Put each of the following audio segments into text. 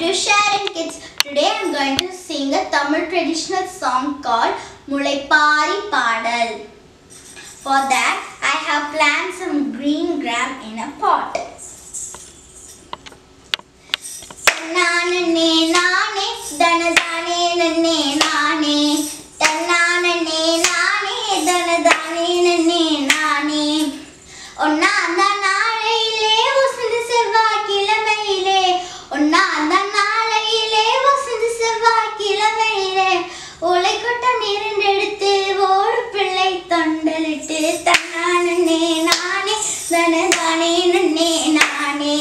you Sharon Kids. Today I'm going to sing a Tamil traditional song called Mulaipari Padal. For that, I have planted some green gram in a pot. நானே நானே தனதானே நன்னே நானே தன்னானே நானே தனதானே நன்னே நானே ஒன்னா அந்த நாளையிலே வசந்த செவ்வாய் கிழமையிலே ஒன்னா அந்த நாளையிலே வசந்த செவ்வாய் கிழமையிலே உலை கொட்டம் இரண்டெடுத்து ஓடு பிள்ளை தொண்டலிட்டு தன்னானே நானே தனதானே நன்னே நானே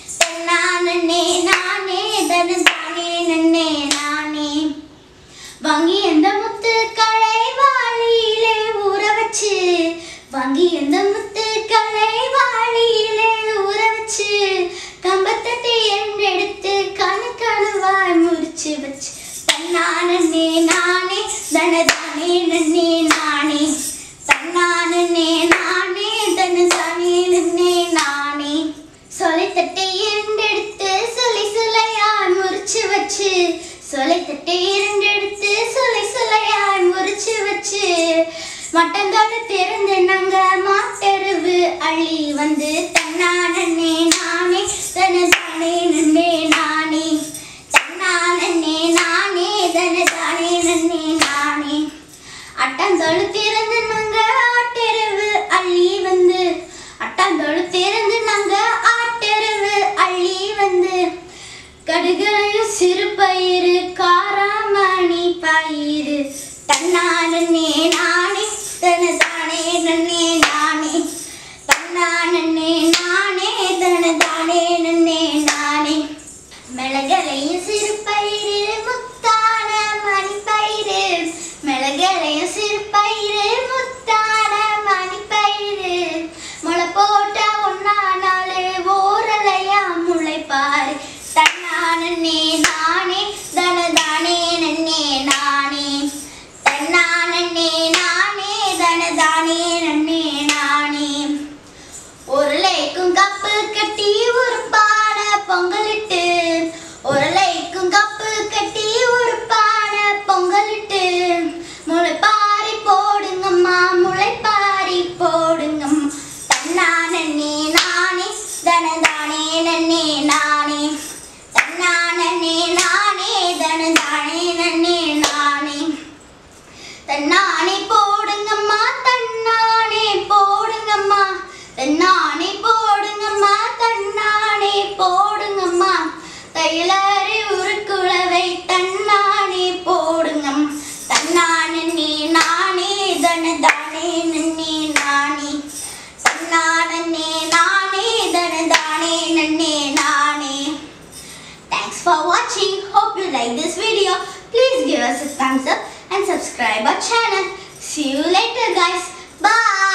தன்னானே நானே தனதானே நன்னே நானே வாங்கி எந்த முத்து களை வாளியிலே ஊற வச்சு வாங்கி எந்த முத்து களை வாளியிலே ஊற வச்சு கம்பத்தட்டி என்றெடுத்து கணு கணுவாய் முறிச்சு வச்சு தன்னானே நானே தனதானே நன்னே நானே தன்னானே நானே தனதானே நன்னே நானே சொலைத்தட்டை இரண்டெடுத்து சொலை சொலையாய் முறிச்சு வச்சு சொலைத்தட்டை இரண்டெடுத்து சொலை சொலையாய் முறிச்சு வச்சு மட்டந்தோட திறந்து நாங்க மாட்டெருவு அள்ளி வந்து தன்னானே நானே தனதானே நன்னே நானே தன்னானே நானே தனதானே நன்னே நானே அட்டாந்தோடு திறந்து நாங்க ஆட்டெருவு அள்ளி வந்து அட்டாந்தோடு திறந்து நாங்க ஆட்டெருவு அள்ளி வந்து கடுகளையும் சிறு பயிறு காராமணி பயிறு தன்னானே நானே தனதானே நன்னே நானே தன்னானே நானே தனதானே நன்னே நானே மிளகலையும் சிறு பயிறு முத்தான மணி பயிறு மிளகலையும் சிறு பயிறு முத்தான மணி பயிறு முளை போட்ட ஒன்னா நாள் ஓரலையா முளைப்பாரு தன்னானே நானே தனதானே நன்னே நானே தன்னானே நானே தனதானே நன்னே நானே உருளைக்கும் கப்பு கட்டி ஒரு பானை பொங்கலிட்டு உருளைக்கும் கப்பு கட்டி ஒரு பானை பொங்கலிட்டு முளைப்பாரி போடுங்கம்மா முளைப்பாரி போடுங்கம்மா தன்னானே நானே தனதானே நன்னே நானே தன்னானே நானே தனதானே நன்னே நானே தன்னானே போடுங்கம்மா தன்னானே போடுங்கம்மா தன்னானே போடுங்கம்மா தன்னானே போடுங்கம்மா தைலரி உருக்குளவை தன்னானே போடுங்கம்மா தன்னானே நானே தனதானே நன்னே நானே தன்னானே நானே தனதானே நன்னே நானே Thanks for watching. Hope you like this video. Please give us a thumbs up and subscribe our channel. See you later guys. Bye.